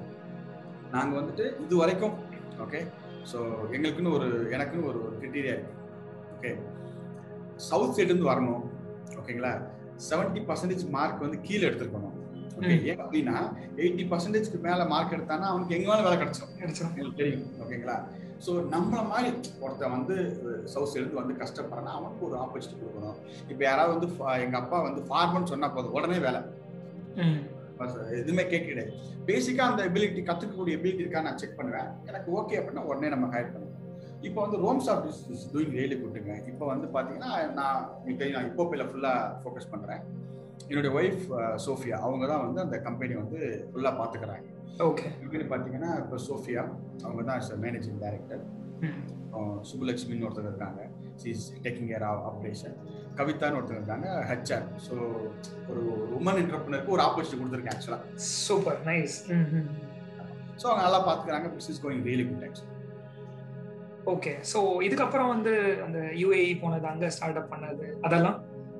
நாங்கள் வந்துட்டு இது வரைக்கும் ஓகே ஸோ எங்களுக்குன்னு ஒரு எனக்குன்னு ஒரு ஒரு கிரிட்டீரியா இருக்கு ஓகே சவுத் சைடுலேருந்து வரணும் ஓகேங்களா செவன்டி பர்சன்டேஜ் மார்க் வந்து கீழே எடுத்துருக்கணும் ஓகே ம். ஏன் அப்படின்னா எயிட்டி பர்சன்டேஜ்க்கு மேலே மார்க் எடுத்தானா அவனுக்கு எங்க வேலை வேலை கிடைச்சிடும் கிடைச்சிடும் உங்களுக்கு தெரியும் ஓகேங்களா ஸோ நம்மள மாதிரி ஒருத்தன் வந்து சவுத் சைடு வந்து கஷ்டப்படுறான்னா அவனுக்கு ஒரு ஆப்பர்ச்சுனிட்டி கொடுக்கணும் இப்போ யாராவது வந்து fa- எங்க அப்பா வந்து ஃபார்மர்னு சொன்னா போதும் உடனே வேலை ம் பஸ் எதுவுமே கேட்க கிடையாது பேசிக்கா அந்த எபிலிட்டி கத்துக்கக்கூடிய எபிலிட்டி இருக்கா நான் செக் பண்ணுவேன் எனக்கு ஓகே அப்படின்னா உடனே நம்ம ஹையர் பண்ணுவோம் இப்போ வந்து Roam soft is doing really குட்டுங்க இப்போ வந்து பாத்தீங்கன்னா நான் உங்களுக்கு தெரியும் நான் இப்போ பேல ஃபுல்லா ஃபோக்கஸ் பண்றேன் என்னுடைய ஒய்ஃப் சோஃபியா அவங்க தான் வந்து அந்த கம்பெனி வந்து ஃபுல்லா பாத்துக்கிறாங்க ஓகே கம்பெனி பாத்தீங்கன்னா இப்போ சோஃபியா அவங்க தான் மேனேஜிங் டைரக்டர் ம் சுப்புலட்சுமின்னு ஒருத்தர் இருக்காங்க is taking care of operation கவிதான்னு ஒருத்தர் இருக்காங்க ஹெச்ஆர் ஸோ ஒரு உமன் என்டர்பிரினருக்கு ஒரு ஆப்பர்ச்சுனிட்டி கொடுத்துருக்கேன் ஆக்சுவலாக சூப்பர் நைஸ் ஸோ அவங்க நல்லா பார்த்துக்கிறாங்க business going really good actually okay so இதுக்கப்புறம் வந்து அந்த யூஏஇ போனது அங்க ஸ்டார்ட் அப் பண்ணது அதெல்லாம்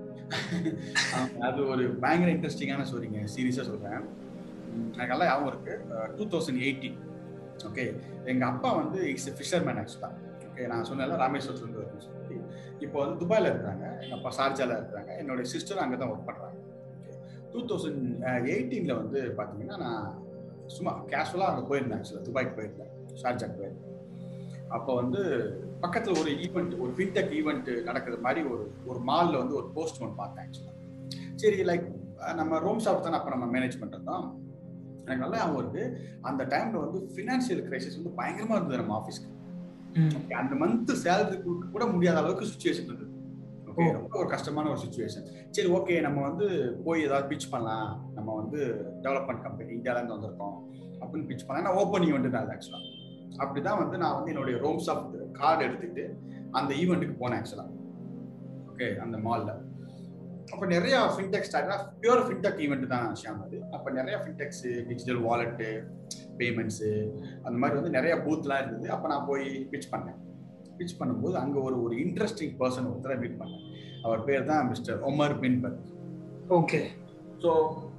அது ஒரு பயங்கர இன்ட்ரெஸ்டிங்கான ஸ்டோரிங்க சீரியஸாக சொல்கிறேன் எனக்கு நல்லா ஞாபகம் இருக்கு டூ தௌசண்ட் எயிட்டீன் ஓகே எங்கள் அப்பா வந்து இஸ் ஃபிஷர்மேன் ஆக்சுவலாக ஓகே நான் சொன்னேன்ல ராமேஸ்வரத்துலேருந்து வரும்னு சொல்லி இப்போ வந்து துபாயில் இருக்கிறாங்க எங்கள் அப்பா ஷார்ஜாவில் இருக்கிறாங்க என்னுடைய சிஸ்டர் அங்கே தான் ஒர்க் பண்ணுறாங்க ஓகே டூ தௌசண்ட் எயிட்டீனில் வந்து பார்த்தீங்கன்னா நான் சும்மா கேஷுவலாக அங்கே போயிருந்தேன் ஆக்சுவலாக துபாய்க்கு போயிருந்தேன் ஷார்ஜாக்கு போயிருந்தேன் அப்போ வந்து பக்கத்தில் ஒரு ஈவெண்ட் ஒரு ஃபின்டெக் ஈவெண்ட் நடக்கிற மாதிரி ஒரு ஒரு மாலில் வந்து ஒரு போஸ்ட் ஒன்று பார்த்தேன் ஆக்சுவலாக சரி லைக் நம்ம ரோம் ஷாப் தானே அப்போ நம்ம மேனேஜ் பண்ணுறது தான் எனக்கு நல்லா ஞாபகம் இருக்கு அந்த டைம்ல வந்து ஃபினான்ஷியல் கிரைசிஸ் வந்து பயங்கரமா இருந்தது நம்ம ஆஃபீஸ்க்கு அந்த மந்த் சேலரி கூட முடியாத அளவுக்கு சுச்சுவேஷன் இருந்தது ஓகே ரொம்ப ஒரு கஷ்டமான ஒரு சுச்சுவேஷன் சரி ஓகே நம்ம வந்து போய் ஏதாவது பிச் பண்ணலாம் நம்ம வந்து டெவலப்மெண்ட் கம்பெனி இந்தியாவிலேருந்து வந்திருக்கோம் அப்படின்னு பிச் பண்ணலாம் நான் ஓப்பன் ஈவெண்ட் தான் ஆக்சுவலாக அப்படிதான் வந்து நான் வந்து என்னுடைய ரோம் சாஃப்ட் கார்டு எடுத்துட்டு அந்த ஈவெண்ட்டுக்கு போனேன் ஆக்சுவலாக ஓகே அந்த மாலில் அப்போ நிறைய fintech start pure fintech event தான் ஷியாம் அது அப்போ நிறைய ஃபின்டெக்ஸ் டிஜிட்டல் வாலெட்டு பேமெண்ட்ஸு அந்த மாதிரி வந்து நிறைய பூத்லாம் இருந்தது அப்போ நான் போய் பிச் பண்ணேன் பிச் பண்ணும்போது அங்கே ஒரு ஒரு இன்ட்ரெஸ்டிங் பர்சன் ஒருத்தரை மீட் பண்ணேன் அவர் பேர் தான் மிஸ்டர் ஒமர் பின்பர் ஓகே ஸோ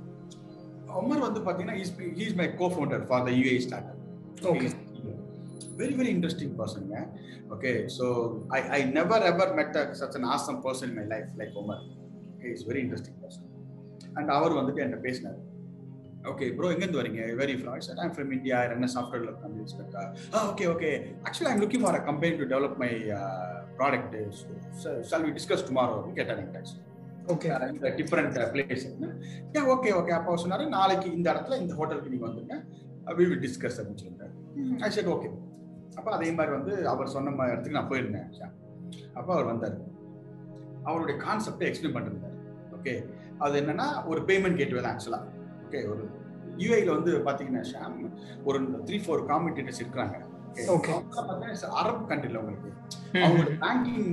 ஒமர் வந்து பார்த்தீங்கன்னா is he's my co founder for the UAE start okay very very interesting person yeah okay so i i never ever met a, such an awesome person in my life like omar okay he's very interesting person and அவர் வந்துட்டு என்கிட்ட பேசினார் okay bro எங்கேருந்து வரீங்க very from sir I'm from India என்ன software companies இருக்கா ஆ okay okay actually I'm looking for a company to develop my product shall we discuss tomorrow கேட்டார் என்கிட்ட ஓகே இந்த டிஃப்ரெண்ட் பிளேஸ் ஏன் ஓகே ஓகே அப்போ சொன்னாரு நாளைக்கு இந்த இடத்துல இந்த ஹோட்டலுக்கு நீங்க வந்துருங்க வி வில் டிஸ்கஸ் அப்படின்னு சொல்லிட்டாரு ஐ சரி ஓகே அப்போ அதே மாதிரி வந்து அவர் சொன்ன மாதிரி இடத்துக்கு நான் போயிருந்தேன் அப்போ அவர் வந்தார் அவருடைய கான்செப்டை எக்ஸ்பிளைன் பண்ணிருந்தார் ஓகே அது என்னன்னா ஒரு பேமெண்ட் கேட்வே தான் ஆக்சுவலாக ஓகே ஒரு யூஐல வந்து பார்த்தீங்கன்னா ஷாம் ஒரு த்ரீ ஃபோர் காம்படிட்டர்ஸ் இருக்கிறாங்க Okay. அரப் கண்ட்ரில உங்களுக்கு அவங்களோட பேங்கிங்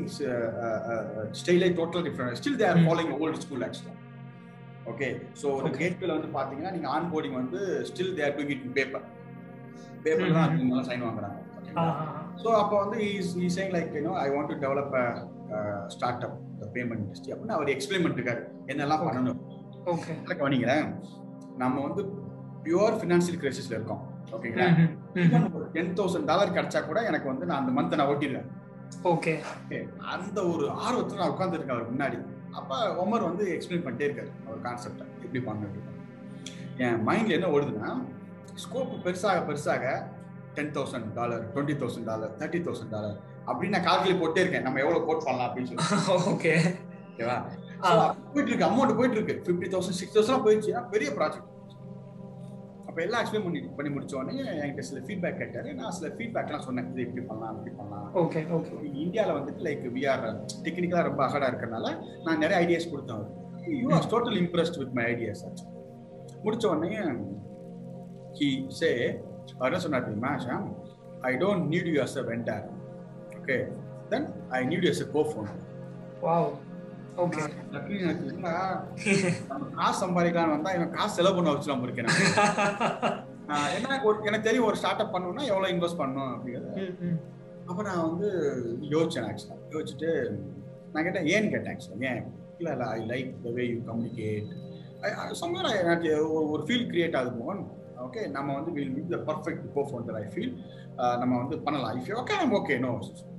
ஸ்டைலே total different still there following old school ஆக்சுவலா ஓகே ஸோ ஒரு Okay. கேட்வேல வந்து பாத்தீங்கன்னா நீங்க ஆன் போர்டிங் வந்து still there doing it paper paper தான் Mhm. அதிகமாக சைன் வாங்குறாங்க ஸோ அப்போ வந்து is is saying like you know I want to develop startup payment industry அப்படின்னு அவர் எக்ஸ்பிளைன் பண்ணிருக்காரு என்னெல்லாம் Okay. பண்ணணும் ஓகே இல்லை கவனிங்களேன் நம்ம வந்து பியூர் ஃபினான்ஷியல் கிரைசிஸ்ல இருக்கோம் ஓகேங்களா டென் தௌசண்ட் டாலர் கிடைச்சா கூட எனக்கு வந்து நான் அந்த மந்த்தை நான் ஓட்டிடுவேன் ஓகே Okay, அந்த ஒரு ஆர்வத்தில் நான் உட்காந்துருக்கேன் அவர் முன்னாடி அப்போ ஒமர் வந்து எக்ஸ்பிளைன் பண்ணிட்டே இருக்காரு அவர் கான்செப்டை எப்படி பண்ணணும் எப்படி பண்ணணும். என் மைண்ட்ல என்ன ஓடுதுன்னா ஸ்கோப் பெருசாக பெருசாக ten thousand dollar twenty thousand dollar thirty thousand dollar அப்படின்னு நான் கால்குலேட் போட்டே இருக்கேன் நம்ம எவ்வளோ கோட் பண்ணலாம் அப்படின்னு சொல்லி ஓகே ஓகேவா So, போயிட்டு இருக்கு அமௌண்ட் போயிட்டு இருக்கு ஃபிஃப்டி தௌசண்ட் சிக்ஸ் தௌசண்ட் போயிடுச்சுன்னா பெரிய ப்ராஜெக்ட் அப்போ எல்லாம் எக்ஸ்பிளைன் பண்ணி பண்ணி முடிச்ச உடனே என்கிட்ட சில ஃபீட்பேக் கேட்டாரு நான் சில ஃபீட்பேக்லாம் சொன்னேன் இது இப்படி பண்ணலாம் இப்படி பண்ணலாம் ஓகே ஓகே இந்தியாவில் வந்துட்டு லைக் விஆர் டெக்னிக்கலாக ரொம்ப அகடாக இருக்கறனால நான் நிறைய ஐடியாஸ் கொடுத்தேன் you are total impressed with my ideas முடிச்ச உடனே ஹி சே அவர் என்ன சொன்னார் தெரியுமா Shyam I don't need you as a vendor okay then I need you as a co founder wow okay எனக்கு என்னடா, நம்ம காசு சம்பாதிக்கலாம்னு வந்தா இவன் காசு செலவு பண்ண வச்சுலாம் இருக்கேன் நான் என்ன ஒரு எனக்கு தெரியும் ஒரு ஸ்டார்ட் அப் பண்ணணும்னா எவ்வளவு இன்வெஸ்ட் பண்ணணும் அப்படிங்கிறது அப்போ நான் வந்து யோசிச்சேன் ஆக்சுவலாக யோசிச்சுட்டு நான் கேட்டேன் ஏன்னு கேட்டேன் ஆக்சுவலாக ஏன் இல்லை இல்லை I like the way you communicate somewhere எனக்கு ஒரு ஒரு ஃபீல் கிரியேட் ஆகுது மோகன் ஓகே நம்ம வந்து will meet the perfect co founder I feel நம்ம வந்து பண்ணலாம் இஃப் ஓகே நம்ம ஓகே நோ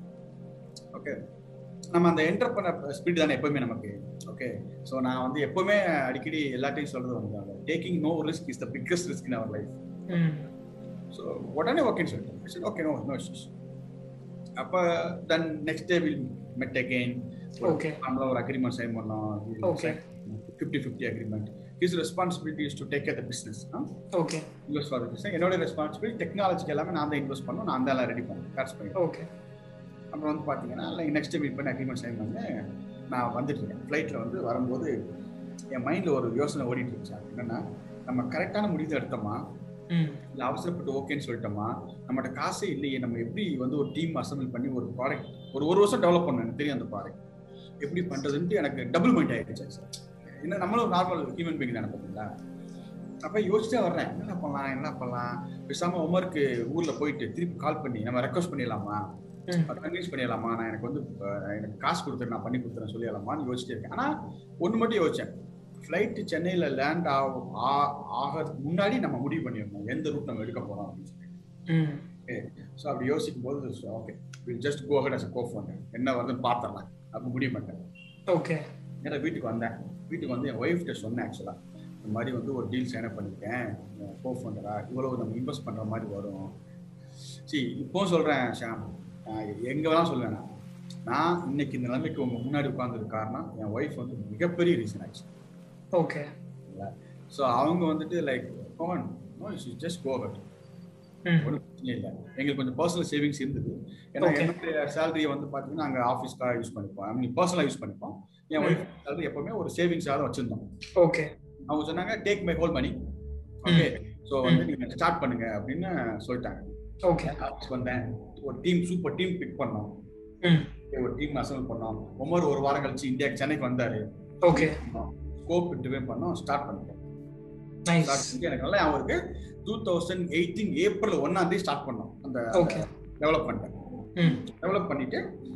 ஓகே நம்ம அந்த என்டர் பண்ண ஸ்பீட் தானே எப்பவுமே நமக்கு ஓகே ஸோ நான் வந்து எப்பவுமே அடிக்கடி எல்லாத்தையும் சொல்றது வந்து taking no risk is the biggest risk in our life so உடனே ஓகேன்னு சொல்லிட்டேன் ஓகே நோ நோ இஷ்யூஸ் அப்போ then next day will met again Okay. நம்மள ஒரு அக்ரிமெண்ட் சைன் பண்ணோம் Okay. Fifty fifty agreement his responsibility is to take care the business okay invest for business என்னோட responsibility டெக்னாலஜிக்கு எல்லாமே நான் தான் இன்வெஸ்ட் பண்ணணும் நான் தான் எல்லாம் ரெடி பண்ணேன் கார்ட்ஸ் பண்ணி ஓகே அப்புறம் வந்து பார்த்தீங்கன்னா நெக்ஸ்ட் மீட் பண்ணி அக்ரிமெண்ட் சைன் பண்ணி நான் வந்துட்டு இருக்கேன் ஃப்ளைட்டில் வந்து வரும்போது என் மைண்டில் ஒரு யோசனை ஓடிட்டு இருந்துச்சு அது என்னன்னா நம்ம கரெக்டான முடிவு எடுத்தோமா ம் இல்லை அவசரப்பட்டு ஓகேன்னு சொல்லிட்டோமா நம்மகிட்ட காசே இல்லையே நம்ம எப்படி வந்து ஒரு டீம் அசம்பிள் பண்ணி ஒரு ப்ராடக்ட் ஒரு ஒரு வருஷம் டெவலப் பண்ணணும் எனக்கு தெரியும் அந்த ப்ராடக்ட் எப்படி பண்றதுன்ட்டு எனக்கு டபுள் மைண்ட் ஆயிடுச்சு சார் என்ன நம்மளும் நார்மல் ஹியூமன் பீங் தானே பார்த்தீங்களா அப்ப யோசிச்சே வர்றேன் என்ன பண்ணலாம் என்ன பண்ணலாம் பேசாம உமருக்கு ஊர்ல போயிட்டு திருப்பி கால் பண்ணி நம்ம ரெக்வஸ்ட் பண்ணிடலாமா ம். கன்வின்ஸ் பண்ணிடலாமா நான் எனக்கு வந்து அஹ், எனக்கு காசு கொடுத்துரு நான் பண்ணி கொடுத்துறேன் சொல்லிடலாமான்னு யோசிச்சுட்டு இருக்கேன் ஆனா ஒண்ணு மட்டும் யோசிச்சேன் ஃப்ளைட்டு சென்னையில லேண்ட் ஆகும் ஆகிறதுக்கு முன்னாடி நம்ம முடிவு பண்ணிடணும் எந்த ரூட் நம்ம எடுக்க போறோம் அப்படின்னு சொல்லி ம். ஸோ அப்படி யோசிக்கும் போது okay will just go head as co founder என்ன வருதுன்னு பார்த்துடலாம் அப்படி முடிவு பண்ணிட்டேன் ஓகே நேரா வீட்டுக்கு வந்தேன் வீட்டுக்கு வந்து என் ஒய்ஃப்கிட்ட சொன்னேன் ஆக்சுவலாக இந்த மாதிரி வந்து ஒரு டீல் சைன் அப் பண்ணியிருக்கேன் கோ ஃபண்டரா இவ்வளவு நம்ம இன்வெஸ்ட் பண்ணுற மாதிரி வரும் சரி இப்போ சொல்கிறேன் ஷாம் நான் எங்கே வேணாலும் சொல்லுவேன் நான். நான் இன்னைக்கு இந்த நிலைமைக்கு உங்க முன்னாடி உட்கார்ந்ததுக்கு காரணம் என் ஒய்ஃப் வந்து மிகப்பெரிய ரீசன் ஆச்சு ஓகே ஸோ அவங்க வந்துட்டு like go on no you just go head ம். ஒன்றும் பிரச்சனை இல்லை எங்களுக்கு கொஞ்சம் பர்சனல் சேவிங்ஸ் இருந்தது ஏன்னா Okay. என்னுடைய சேலரியை வந்து பார்த்தீங்கன்னா நாங்கள் ஆஃபீஸ்க்காக யூஸ் பண்ணிப்போம் ஐ மீன் பர்சனலாக யூஸ் பண்ணிப்போம் என் ம். ஒய்ஃப் சேலரி எப்பவுமே ஒரு சேவிங்ஸாக தான் வச்சிருந்தோம் ஓகே அவங்க சொன்னாங்க take my whole money okay so வந்து நீங்க ஸ்டார்ட் பண்ணுங்க அப்படின்னு சொல்லிட்டாங்க ஓகே ஆஃபீஸ் வந்தேன் ஒரு டீம் சூப்பர் டீம் பிக் பண்ணோம் ம். ஒரு டீம் அசம்பிள் பண்ணோம் ஒவ்வொரு ஒரு வாரம் கழிச்சு இந்தியாக்கு சென்னைக்கு வந்தாரு ஓகே ஸ்கோப் இன்டர்வியூ பண்ணோம் ஸ்டார்ட் பண்ணிட்டோம் ஸ்டார்ட் நைஸ் பண்ணி எனக்கு நல்லா ஞாபகம் இருக்கு டூ தௌசண்ட் எயிட்டீன் ஏப்ரல் ஒன்னாம் தேதி ஸ்டார்ட் பண்ணோம் அந்த ஓகே டெவலப்மெண்ட் ம். டெவலப் பண்ணிட்டு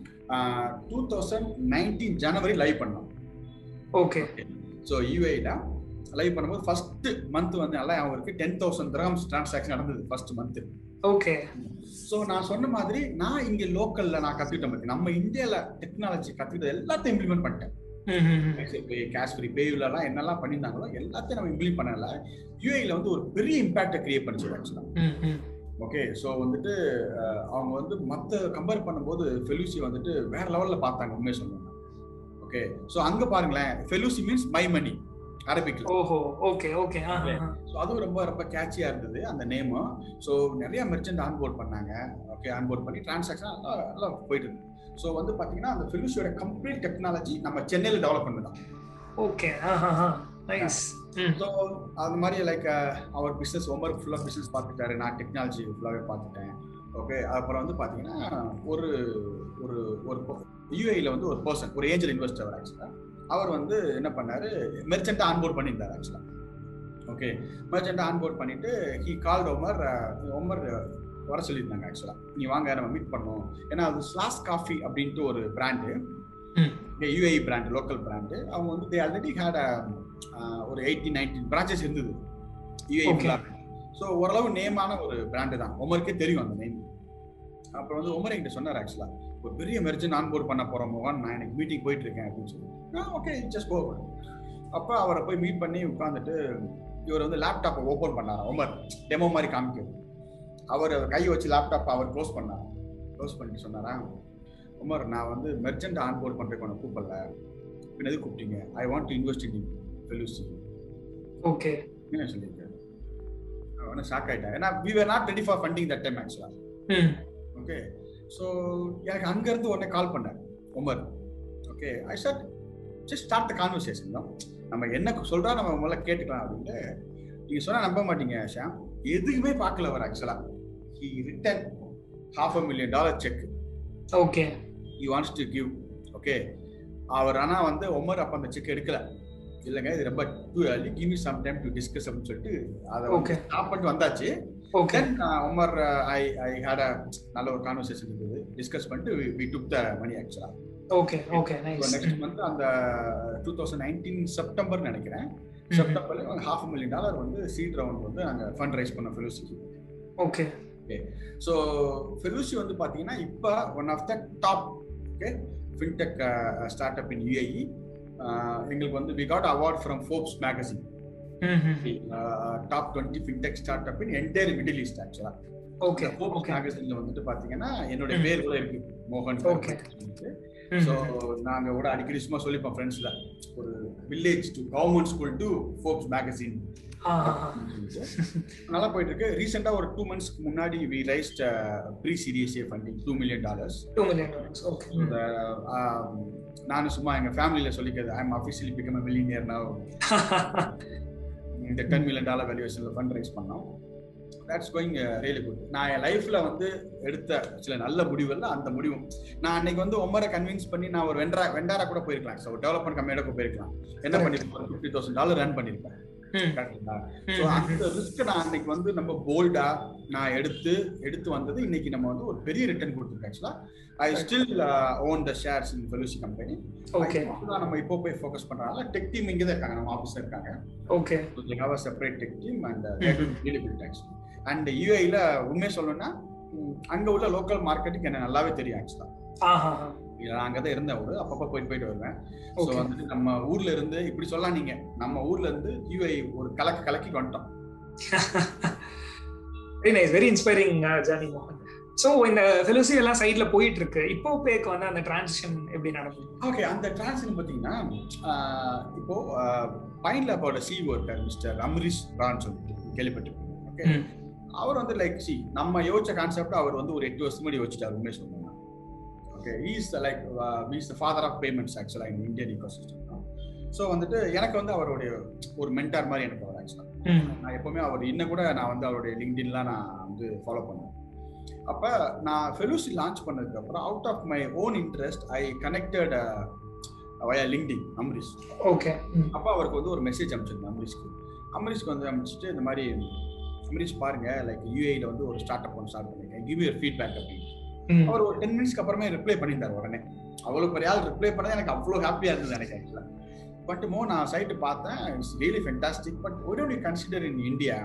two thousand nineteen January live பண்ணோம் ஓகே ஸோ யூஏல லைவ் பண்ணும்போது ஃபர்ஸ்ட் மந்த் வந்து நல்லா ஞாபகம் இருக்கு டென் தௌசண்ட் திரம்ஸ் டிரான்சாக்ஷன் நடந்தது ஃபர்ஸ்ட் மந்த் ஓகே ஸோ நான் சொன்ன மாதிரி நான் இங்க லோக்கல்ல நான் கத்துக்கிட்ட மாதிரி நம்ம இந்தியால டெக்னாலஜி கத்துக்கிட்டது எல்லாத்தையும் இம்ப்ளிமெண்ட் பண்ணிட்டேன் ம், ம், ம். பே கேஷ் ஃப்ரீ பேவிலலாம் என்னெல்லாம் பண்ணியிருந்தாங்களோ எல்லாத்தையும் நம்ம இம்ப்ளிமெண்ட் பண்ணல யூஏல வந்து ஒரு பெரிய இம்பாக்டை கிரியேட் பண்ணிச்சு ஆக்சுவலா ம், ம். ஓகே ஸோ வந்துட்டு அஹ், அவங்க வந்து மற்ற கம்பேர் பண்ணும்போது ஃபெலூசி வந்துட்டு வேற லெவல்ல பார்த்தாங்க உண்மையை சொல்லணும் ஓகே ஸோ அங்க பாருங்களேன் ஃபெலூசி மீன்ஸ் மை மணி அரபிக்ல ஓஹோ ஓகே ஓகே ஆ ஆ, ஆ. ஸோ அதுவும் ரொம்ப ரொம்ப கேட்சியா இருந்தது அந்த நேமும் ஸோ நிறைய மெர்ச்சன்ட் ஆன்போர்ட் பண்ணாங்க ஓகே ஆன்போர்ட் பண்ணி டிரான்சாக்ஷன் நல்லா நல்லா போயிட்டு இருக்கு ஸோ வந்து பாத்தீங்கன்னா அந்த ஃபெலூசியோட கம்ப்ளீட் டெக்னாலஜி நம்ம சென்னையில டெவலப் பண்ணதான் ஓகே ஆ ஆ ஆ நைஸ் ம் ஸோ அது மாதிரி லைக் அவர் பிஸ்னஸ் ஒவ்வொரு ஃபுல்லாக பிஸ்னஸ் பார்த்துட்டாரு நான் டெக்னாலஜி ஃபுல்லாகவே பார்த்துட்டேன் ஓகே அப்புறம் வந்து பார்த்தீங்கன்னா ஒரு ஒரு ஒரு யூஏல வந்து ஒரு பர்சன் ஒரு ஏஞ்சல் இன்வெஸ்டர் ஆக்சுவலாக அவர் வந்து என்ன பண்ணாரு மெர்ச்சென்ட்டை ஆன்போர்ட் பண்ணியிருந்தார் ஆக்சுவலாக ஓகே மெர்ச்சென்ட்டை ஆன்போர்ட் பண்ணிட்டு ஹி கால்ட் ஒமர் ஒமர் வர சொல்லியிருந்தாங்க ஆக்சுவலாக நீ வாங்க நம்ம மீட் பண்ணோம் ஏன்னா அது ஸ்லாஸ் காஃபி அப்படின்ட்டு ஒரு பிராண்டு ம். யூஏஇ பிராண்ட் லோக்கல் பிராண்டு அவங்க வந்து தே ஆல்ரெடி ஹேட் ஒரு எயிட்டீன் நைன்டீன் பிரான்ச்சஸ் இருந்தது யூஏஇ Okay. ஸோ ஓரளவு நேமான ஒரு பிராண்டு தான் உமருக்கே தெரியும் அந்த நேம் அப்புறம் வந்து உமர் என்கிட்ட சொன்னார் ஆக்சுவலா ஒரு பெரிய மெர்ஜன் ஆன்போர்ட் பண்ண போறோம் மோகன் நான் எனக்கு மீட்டிங் போயிட்டு இருக்கேன் அப்படின்னு சொல்லி ஓகே ஜஸ்ட் கோ அப்போ அவரை போய் மீட் பண்ணி உட்காந்துட்டு இவர் வந்து லேப்டாப்பை ஓப்பன் பண்ணாராம் உமர் டெமோ மாதிரி காமிக்கிறது அவர் கை வச்சு லேப்டாப் அவர் க்ளோஸ் பண்ணார் க்ளோஸ் பண்ணிட்டு சொன்னாரா உமர் நான் வந்து மெர்ச்சன்ட் ஆன்போர்ட் பண்றதுக்கு உனக்கு கூப்பிடல பின்ன எது கூப்பிட்டீங்க I want to invest in Foloosi okay என்ன சொல்லியிருக்காரு அவனை ஷாக் ஆயிட்டேன் ஏன்னா we were not ready for funding that time actually ம் ஓகே ஸோ எனக்கு அங்கேருந்து உடனே கால் பண்ணேன் Umar okay I sir just start the conversation தான் நம்ம என்ன சொல்றா நம்ம முதல்ல கேட்டுக்கலாம் அப்படின்ட்டு நீங்க சொன்னா நம்ப மாட்டீங்க ஷாம் எதுக்குமே பார்க்கல அவர் actually he written half a million dollar cheque okay he wants to give okay அவர் ஆனா வந்து உமர் அப்ப அந்த செக் எடுக்கல இல்லைங்க இது ரொம்ப too early give me some time to discuss அப்படின்னு சொல்லிட்டு அதை Okay. ஸ்டாப் பண்ணிட்டு வந்தாச்சு okay then Umar I I had a நல்ல ஒரு கான்வர்சேஷன் இருந்தது டிஸ்கஸ் பண்ணிட்டு we took the money actually okay okay nice next month அந்த டூ தௌசண்ட் நைன்டீன் செப்டம்பர் நினைக்கிறேன் செப்டம்பர்ல ஹாஃப் மில்லியன் டாலர் வந்து சீட் ரவுண்ட் வந்து நாங்க ஃபண்ட் ரைஸ் பண்ணோம் ஃபெலோசிக்கு ஓகே ஸோ ஃபெலூசி வந்து பார்த்தீங்கன்னா இப்போ one of the top okay fintech start up in UAE எங்களுக்கு வந்து we got award from Forbes magazine top twenty fintech start up in entire middle east actually okay Forbes okay மேகசின்ல வந்துட்டு பாத்தீங்கன்னா என்னுடைய ம். பேர் கூட இருக்கு மோகன் Okay. ஸோ நாங்க கூட அடிக்கடி சும்மா சொல்லிப்போம் ஃப்ரெண்ட்ஸ்ல ஒரு village to government school to Forbes magazine நல்லா போயிட்டு இருக்கு ரீசெண்டா ஒரு டூ மந்த்ஸ்க்கு முன்னாடி we raised pre series funding two million dollars two million dollars okay நானும் சும்மா எங்க ஃபேமிலியில சொல்லிக்கிறது I am officially become millionaire நான் இந்த டென் மில்லியன் டாலர் வேல்யூவேஷன்ல ஃபண்ட் ரைஸ் பண்ணோம் தட்ஸ் கோயிங் ரியலி குட் நான் என் லைஃப்ல வந்து எடுத்த சில நல்ல முடிவுகள் அந்த முடிவும் நான் அன்னைக்கு வந்து ஒம்மரை கன்வின்ஸ் பண்ணி நான் ஒரு வெண்டரா வெண்டாரா கூட போயிருக்கலாம் ஸோ டெவலப்மெண்ட் கம்மியோட கூட போயிருக்கலாம் என்ன பண்ணிருப்பேன் ஃபிஃப்டி தௌசண்ட் டாலர் ரன் பண்ணிருப்பேன் ஸோ அந்த ரிஸ்க் நான் அன்னைக்கு வந்து நம்ம போல்டா நான் எடுத்து எடுத்து வந்தது இன்னைக்கு நம்ம வந்து ஒரு பெரிய ரிட்டர்ன் கொடுத்துருக்கோம் actually I still own the shares in Foloosi company okay நம்ம இப்போ போய் ஃபோக்கஸ் பண்றதுனால டெக் டீம் இங்கே தான் இருக்காங்க நம்ம ஆஃபீஸர் இருக்காங்க okay they have a separate tech team and uh, they're doing really good actually. And யூஏல உண்மையை சொல்லணும்னா ம், அங்க உள்ள லோக்கல் மார்க்கெட்டுக்கு என்ன நல்லாவே தெரியும் ஆக்சுவலா ஆஹா நான் அங்கதான் இருந்தேன் ஒரு அப்பப்போ போயிட்டு போயிட்டு வருவேன் ஸோ ஓகே வந்துட்டு நம்ம ஊர்ல இருந்து இப்படி சொல்லலாம் நீங்க நம்ம ஊர்ல இருந்து யூஐ ஒரு கலக்கு கலக்கி வந்துட்டோம் very nice very inspiring Johnny மோகன் ஸோ இந்த ஃபெலோசி எல்லாம் சைட்ல போயிட்டு இருக்கு இப்போ பேக்கு வந்து அந்த டிரான்சிஷன் எப்படி நடக்குது ஓகே அந்த டிரான்ஸ்ஃபர் பார்த்தீங்கன்னா ஆஹ், இப்போ பைன் லேபோட சிஓ இருக்கார் மிஸ்டர் அம்ரிஷ் ரான் சொல்லிட்டு கேள்விப்பட்டிருக்கீங்க ஓகே ம். அவர் வந்து லைக் சி நம்ம யோசிச்ச கான்செப்ட் அவர் வந்து ஒரு எட்டு வருஷம் முன்னாடி யோசிச்சிட்டார் உண்மையை சொல்லணும் okay is like is the father of payments ஆக்சுவலாக இன் இந்தியன் ஈகோசிஸ்டம் ஸோ வந்துட்டு எனக்கு வந்து அவருடைய ஒரு மென்டார் மாதிரி எனக்கு அவர் ஆக்சுவலாக ம். நான் எப்பவுமே அவர் இன்னும் கூட நான் வந்து அவருடைய லிங்க்டின்லாம் நான் வந்து ஃபாலோ பண்ணுவேன் அப்போ நான் ஃபெலூசி லான்ச் பண்ணதுக்கு அப்புறம் out of my own interest I connected via LinkedIn Amrish okay ம். அப்போ அவருக்கு வந்து ஒரு மெசேஜ் அனுப்பிச்சிருந்தேன் அம்ரிஷ்க்கு அம்ரிஷ்க்கு வந்து அனுப்பிச்சிட்டு இந்த மாதிரி அம்ரிஷ் பாருங்க லைக் யூஏல வந்து ஒரு ஸ்டார்ட் அப் ஒன்று ஸ்டார்ட் பண்ணிருக்கேன் கிவ் யூர் ஃபீட்பேக் அப்படின்னு ம். அவர் ஒரு டென் மினிட்ஸ்க்கு அப்புறமே ரிப்ளை பண்ணியிருந்தார் உடனே அவ்வளோ பெரிய ஆள் ரிப்ளை பண்ணது எனக்கு அவ்வளோ ஹாப்பியாக இருந்தது எனக்கு ஆக்சுவலாக பட் மோ நான் சைட்டு பார்த்தேன் it's really fantastic but why don't you consider in India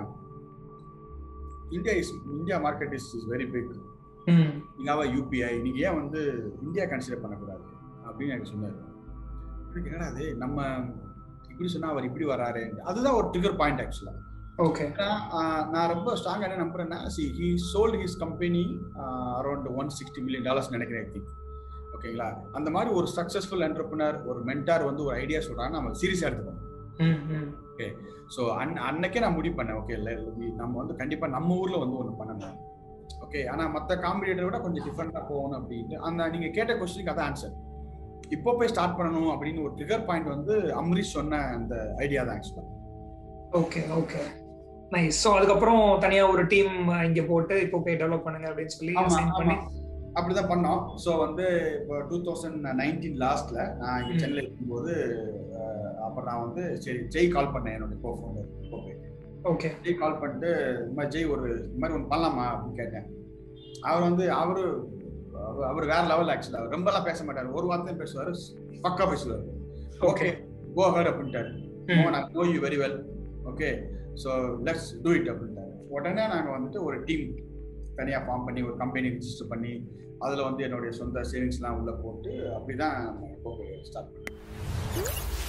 India is India market is is very big ம். நீங்க யூபிஐ நீங்க ஏன் வந்து இந்தியா கன்சிடர் பண்ணக்கூடாது அப்படின்னு எனக்கு சொன்னார் எனக்கு என்னடா அது நம்ம இப்படி சொன்னா அவர் இப்படி வராரு அதுதான் ஒரு ட்ரிகர் பாயிண்ட் ஆக்சுவலா ஓகே நான் ரொம்ப ஸ்ட்ராங்கா என்ன நம்புறேன்னா see he sold his company around one sixty million dollars நினைக்கிறேன் ஐ திங்க் ஓகேங்களா அந்த மாதிரி ஒரு சக்சஸ்ஃபுல் என்டர்பிரினர் ஒரு மென்டார் வந்து ஒரு ஐடியா சொல்றாங்க நம்ம சீரியஸா எடுத்துக்கணும் ம். ம். ஸோ அன் அன்னைக்கே நான் முடிவு பண்ணேன் ஓகே இல்லை நம்ம வந்து கண்டிப்பா நம்ம ஊர்ல வந்து ஒன்று பண்ணணும் ஓகே ஆனா மற்ற காம்படிட்டரை விட கொஞ்சம் டிஃப்ரெண்டா போகணும் அப்படின்ட்டு அந்த நீங்க கேட்ட கொஸ்டினுக்கு அதான் ஆன்சர் இப்போ போய் ஸ்டார்ட் பண்ணணும் அப்படின்னு ஒரு ட்ரிகர் பாயிண்ட் வந்து அம்ரீஷ் சொன்ன அந்த ஐடியா தான் ஆக்சுவலா ஓகே ஓகே நைஸ் ஸோ அதுக்கப்புறம் தனியா ஒரு டீம் இங்க போட்டு இப்போ போய் டெவலப் பண்ணுங்க அப்படின்னு சொல்லி ஆமா assign ஆமா பண்ணி அப்படிதான் பண்ணோம் ஸோ வந்து இப்போ டூ தௌசண்ட் நைன்டீன் லாஸ்ட்ல நான் இங்க ம். சென்னையில் இருக்கும்போது அஹ், அப்ப நான் வந்து சரி ஜெய் கால் பண்ணேன் என்னோட co founder okay okay Jai call பண்ணிட்டு இந்த மாதிரி ஜெய் ஒரு இந்த மாதிரி ஒன்று பண்ணலாமா அப்படின்னு கேட்டேன் அவர் வந்து அவரு அவர் அவர் வேற லெவல் ஆக்சுவலா அவர் ரொம்பலாம் பேச மாட்டார் ஒரு வார்த்தையும் பேசுவார் பக்கா பேசுவார் ஓகே கோ ஹர் அப்படின்ட்டாரு ம். நான் know you very well okay so let's do it அப்படின்ட்டாரு உடனே நாங்கள் வந்துட்டு ஒரு டீம் தனியாக ஃபார்ம் பண்ணி ஒரு கம்பெனி ரிஜிஸ்டர் பண்ணி அதில் வந்து என்னுடைய சொந்த சேவிங்ஸ்லாம் உள்ளே போட்டு அப்படி தான் ஸ்டார்ட் பண்ணேன்